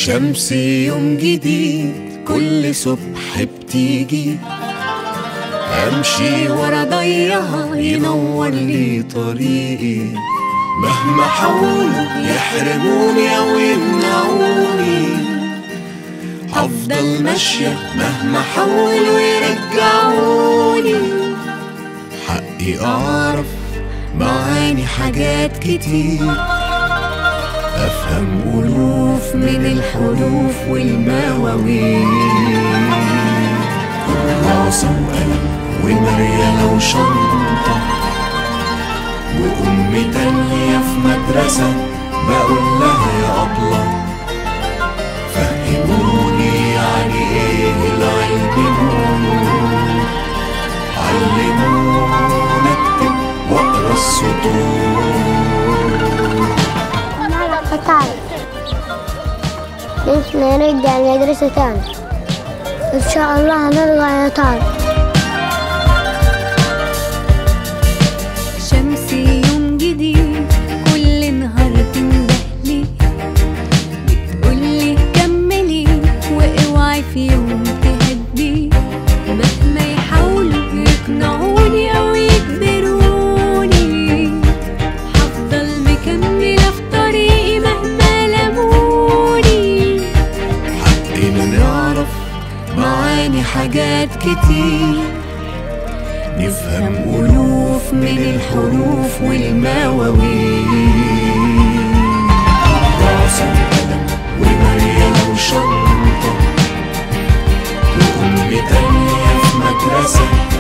شمس يوم جديد كل صبح بتيجي امشي ورا ضيها ينور لي طريقي مهما حاولوا يحرموني او يمنعوني هفضل ماشية مهما حاولوا يرجعوني حقي اعرف معاني حاجات كتير افهم الوف من الحروف والمواويل كراسة وقلم ومريالة وشنطة وأم تانية في مدرسة بقول لها يا أبلة فهموني يعني إيه العلم نور علمونا أكتب وأقرأ السطور تعال نحن نرجع المدرسة تاني إن شاء الله هنرجع يا طارق شمسي يوم جديد كل نهار تندهلي بتقولي كملي واوعي في يوم تهدي مهما يحاولوا يقنعوني او يجبروني هفضل مكملة في طريقي مهما لموني حقنا نعرف معاني حاجات كتير نفهم ألوف من الحروف والمواويل راسة وقلم ومريالة وشنطة وأم تانية في مدرسة